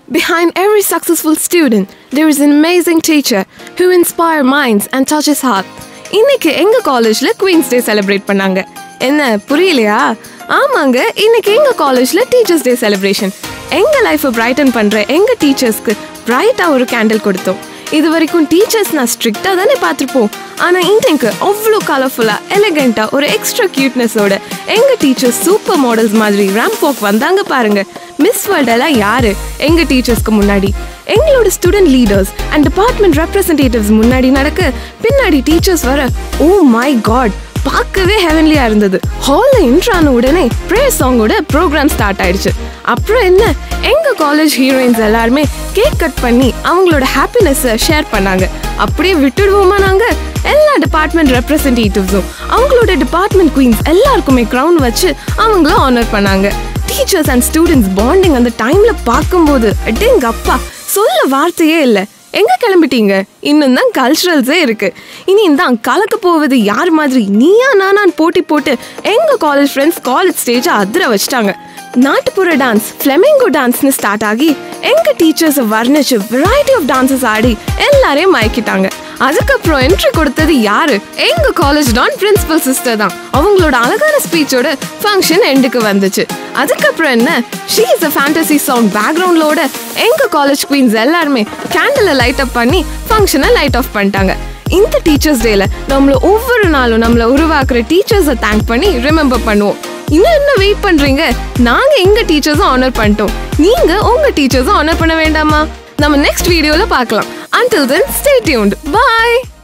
Behind every successful student, there is an amazing teacher who inspire minds and touches heart. இன்னைக்கு எங்க காலேஜ்ல queens day celebrate பண்ணாங்க என்ன புரியலையா ஆமாங்க இன்னைக்கு எங்க காலேஜ்ல டீச்சர்ஸ் டே செலிப்ரேஷன் எங்க லைஃப்பை பிரைட்டன் பண்ற எங்க டீச்சர்ஸ்க்கு பிரைட்டா ஒரு கேண்டில் கொடுத்தோம் இது வரைக்கும் டீச்சர்ஸ் நான் ஸ்ட்ரிக்டாக தானே பார்த்துருப்போம் ஆனால் இன்னைக்கு அவ்வளோ கலர்ஃபுல்லாக எலிகெண்ட்டாக ஒரு எக்ஸ்ட்ரா க்யூட்னஸோட எங்கள் டீச்சர்ஸ் சூப்பர் மாடல்ஸ் மாதிரி ரேம்ப் வாக் வந்தாங்க பாருங்க மிஸ் வேர்ல்ட் எல்லாம் யாரு எங்க டீச்சர்ஸ்க்கு முன்னாடி எங்களோட student leaders and department representatives முன்னாடி நடக்க பின்னாடி டீச்சர்ஸ் வர ஓ மை காட் பார்க்கவே ஹெவன்லியா இருந்தது ஹால்ல இன்ட்ரான உடனே ப்ரேயர் சாங்கோட ப்ரோக்ராம் ஸ்டார்ட் ஆயிடுச்சு அப்புறம் என்ன எங்க காலேஜ் ஹீரோயின்ஸ் எல்லாருமே கேக் கட் பண்ணி அவங்களோட ஹாப்பினஸ்ஸை ஷேர் பண்ணாங்க அப்படியே விட்டுடுவோமா நாங்க எல்லா டிபார்ட்மெண்ட் ரெப்ரசன்டேட்டிவ்ஸும் அவங்களோட டிபார்ட்மெண்ட் குயின்ஸ் எல்லாருக்குமே க்ரௌன் வச்சு அவங்களும் ஆனர் பண்ணாங்க டீச்சர்ஸ் அண்ட் ஸ்டூடெண்ட்ஸ் பாண்டிங் அந்த டைம்ல பார்க்கும்போது அடேங்க அப்பா சொல்ல வார்த்தையே இல்லை எங்க கிளம்பிட்டீங்க இன்னும் தான் கல்ச்சுரல்ஸே இருக்கு இனி தான் கலக்க போவது யார் மாதிரி நீயா நானான் போட்டி போட்டு எங்க காலேஜ் ஃப்ரெண்ட்ஸ் காலேஜ் ஸ்டேஜை அதிர வச்சிட்டாங்க நாட்டுப்புற டான்ஸ் ஃப்ளெமிங்கோ டான்ஸ்னு ஸ்டார்ட் ஆகி எங்க டீச்சர்ஸை வர்ணிச்சு வெரைட்டி ஆஃப் டான்சஸ் ஆடி எல்லாரையும் மயக்கிட்டாங்க அதுக்கப்புறம் என்ட்ரி கொடுத்தது யாரு எங்க காலேஜ் டான் பிரின்சிபல் சிஸ்டர் தான் அவங்களோட அழகான ஸ்பீச்சோட ஃபங்க்ஷன் எண்டுக்கு வந்துச்சு அதுக்கப்புறம் என்ன she is a fantasy song பேக்ரவுண்டோட எங்க காலேஜ் குவீன்ஸ் எல்லாருமே கேண்டிலை லைட் அப் பண்ணி ஃபங்க்ஷனை லைட் ஆஃப் பண்ணிட்டாங்க இந்த டீச்சர்ஸ் டேல நம்மள ஒவ்வொரு நாளும் நம்மள உருவாக்குற டீச்சர்ஸை தேங்க் பண்ணி ரிமெம்பர் பண்ணுவோம் இன்னும் என்ன வெயிட் பண்றீங்க நாங்க எங்க டீச்சர்ஸும் ஆனர் பண்ணிட்டோம் நீங்க உங்க டீச்சர்ஸும் ஆனர் பண்ண வேண்டாமா நம்ம நெக்ஸ்ட் வீடியோல பார்க்கலாம் until then stay tuned bye